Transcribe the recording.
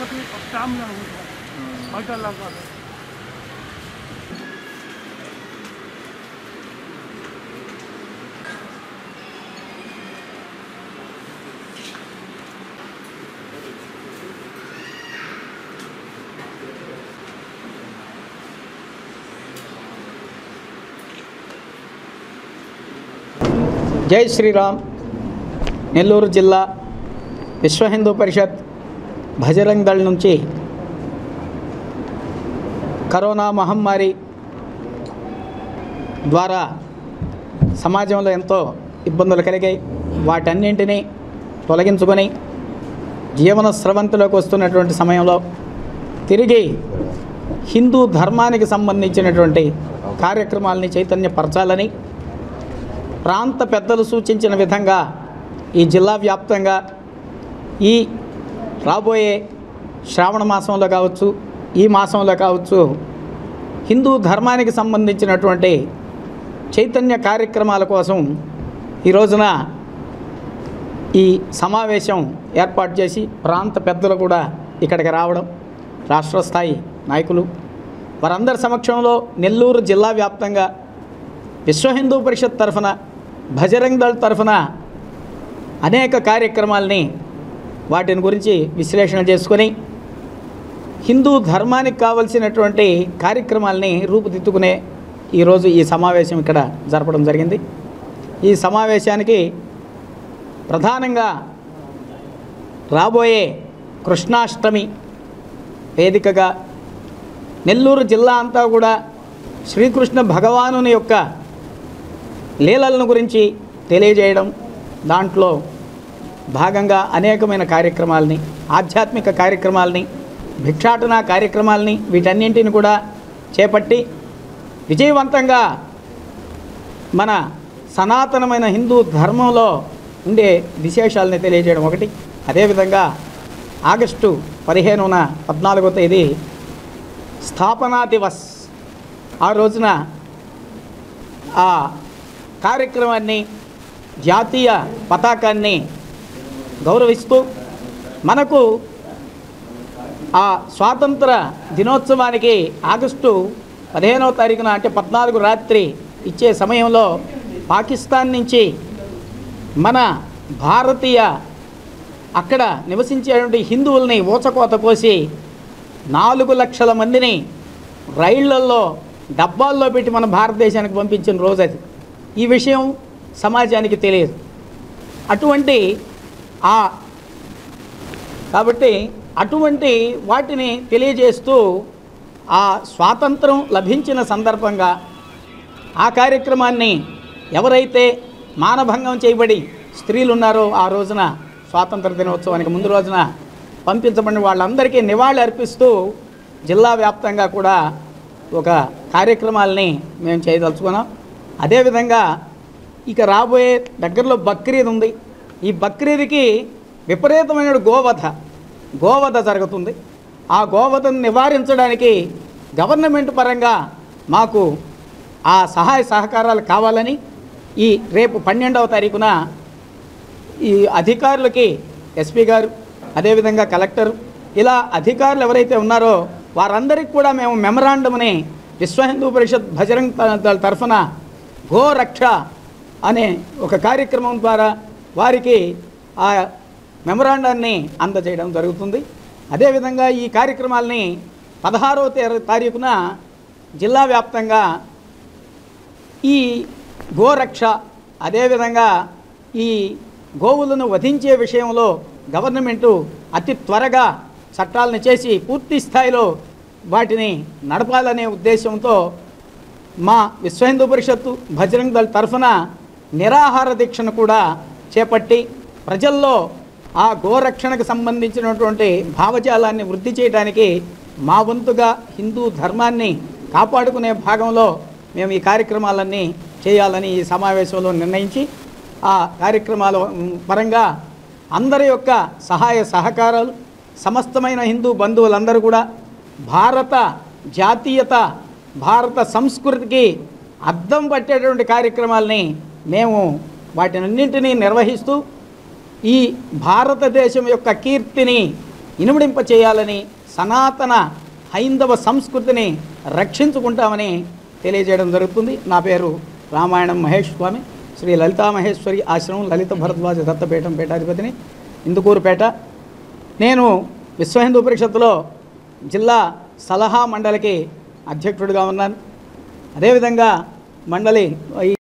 ప్రతి స్టామినా ఉంటుంది బయటల్లా కాదు జై శ్రీరామ్ నెల్లూరు జిల్లా విశ్వ హిందూ పరిషత్ భజరంగ్ దళ్ నుంచి కరోనా మహమ్మారి ద్వారా సమాజంలో ఎంతో ఇబ్బందులు కలిగాయి వాటన్నింటినీ తొలగించుకొని జీవన స్రవంతిలోకి వస్తున్నటువంటి సమయంలో తిరిగి హిందూ ధర్మానికి సంబంధించినటువంటి కార్యక్రమాలని చైతన్యపరచాలని ప్రాంత పెద్దలు సూచించిన విధంగా ఈ జిల్లా వ్యాప్తంగా ఈ రాబోయే శ్రావణ మాసంలో కావచ్చు ఈ మాసంలో కావచ్చు హిందూ ధర్మానికి సంబంధించినటువంటి చైతన్య కార్యక్రమాల కోసం ఈ రోజున ఈ సమావేశం ఏర్పాటు చేసి ప్రాంత పెద్దలు కూడా ఇక్కడికి రావడం రాష్ట్ర స్థాయి నాయకులు వారందరి సమక్షంలో నెల్లూరు జిల్లా వ్యాప్తంగా విశ్వ హిందూ పరిషత్ తరఫున భజరంగ్ దళ్ తరఫున అనేక కార్యక్రమాలని వాటిని గురించి విశ్లేషణ చేసుకొని హిందూ ధర్మానికి కావలసినటువంటి కార్యక్రమాలని రూపుదిద్దుకునే ఈరోజు ఈ సమావేశం ఇక్కడ జరపడం జరిగింది ఈ సమావేశానికి ప్రధానంగా రాబోయే కృష్ణాష్టమి వేదికగా నెల్లూరు జిల్లా అంతా కూడా శ్రీకృష్ణ భగవానుని యొక్క లీలలను గురించి తెలియజేయడం దాంట్లో భాగంగా అనేకమైన కార్యక్రమాలని ఆధ్యాత్మిక కార్యక్రమాలని భిక్షాటన కార్యక్రమాలని వీటన్నింటిని కూడా చేపట్టి విజయవంతంగా మన సనాతనమైన హిందూ ధర్మంలో ఉండే విశేషాలని తెలియజేయడం ఒకటి అదేవిధంగా ఆగస్టు పదిహేనున పద్నాలుగో తేదీ స్థాపనా దివస్ ఆ రోజున ఆ కార్యక్రమాన్ని జాతీయ పతాకాన్ని గౌరవిస్తూ మనకు ఆ స్వాతంత్ర దినోత్సవానికి ఆగస్టు పదిహేనవ తారీఖున అంటే పద్నాలుగు రాత్రి ఇచ్చే సమయంలో పాకిస్తాన్ నుంచి మన భారతీయ అక్కడ నివసించేటువంటి హిందువుల్ని ఊచకోత కోసి నాలుగు లక్షల మందిని రైళ్లలో డబ్బాల్లో పెట్టి మన భారతదేశానికి పంపించిన రోజు అది ఈ విషయం సమాజానికి తెలియదు అటువంటి ఆ కాబట్టి అటువంటి వాటిని తెలియజేస్తూ ఆ స్వాతంత్రం లభించిన సందర్భంగా ఆ కార్యక్రమాన్ని ఎవరైతే మానభంగం చేయబడి స్త్రీలు ఉన్నారో ఆ రోజున స్వాతంత్ర దినోత్సవానికి ముందు రోజున పంపించబడిన వాళ్ళందరికీ నివాళి అర్పిస్తూ జిల్లా వ్యాప్తంగా కూడా ఒక కార్యక్రమాలని మేము చేయదలుచుకున్నాం అదేవిధంగా ఇక రాబోయే దగ్గరలో బక్రీద్ ఉంది ఈ బక్రీద్కి విపరీతమైన గోవధ గోవధ జరుగుతుంది ఆ గోవధను నివారించడానికి గవర్నమెంట్ పరంగా మాకు ఆ సహాయ సహకారాలు కావాలని ఈ రేపు పన్నెండవ తారీఖున ఈ అధికారులకి ఎస్పీ గారు అదేవిధంగా కలెక్టర్ ఇలా అధికారులు ఎవరైతే ఉన్నారో వారందరికీ కూడా మేము మెమరాండంని విశ్వ హిందూ పరిషత్ భజరంగ్ త- దళ్ తరఫున గోరక్ష అనే ఒక కార్యక్రమం ద్వారా వారికి ఆ మెమరాండాన్ని అందజేయడం జరుగుతుంది అదేవిధంగా ఈ కార్యక్రమాల్ని పదహారవ తే- తారీఖున జిల్లా వ్యాప్తంగా ఈ గోరక్ష అదేవిధంగా ఈ గోవులను వధించే విషయంలో గవర్నమెంటు అతి త్వరగా చట్టాలను చేసి పూర్తి స్థాయిలో వాటిని నడపాలనే ఉద్దేశంతో మా విశ్వ హిందూ పరిషత్తు బజరంగ్ దళ్ తరఫున నిరాహార దీక్షను కూడా చేపట్టి ప్రజల్లో ఆ గోరక్షణకు సంబంధించినటువంటి భావజాలాన్ని వృద్ధి చేయడానికి మా వంతుగా హిందూ ధర్మాన్ని కాపాడుకునే భాగంలో మేము ఈ కార్యక్రమాలన్నీ చేయాలని ఈ సమావేశంలో నిర్ణయించి ఆ కార్యక్రమాల ఉమ్, పరంగా అందరి యొక్క సహాయ సహకారాలు సమస్తమైన హిందూ బంధువులందరూ కూడా భారత జాతీయత భారత సంస్కృతికి అద్దం పట్టేటువంటి కార్యక్రమాలని మేము వాటినన్నింటినీ నిర్వహిస్తూ ఈ భారతదేశం యొక్క కీర్తిని ఇనుమడింప చేయాలని సనాతన హైందవ సంస్కృతిని రక్షించుకుంటామని తెలియజేయడం జరుగుతుంది నా పేరు రామాయణం మహేష్ స్వామి శ్రీ లలితా మహేశ్వరి ఆశ్రమం లలిత భరద్వాజ దత్తపీఠం పీఠాధిపతిని ఇందుకూరుపేట నేను విశ్వ హిందూ పరిషత్తులో జిల్లా సలహా మండలికి అధ్యక్షుడిగా ఉన్నాను అదేవిధంగా మండలి ఈ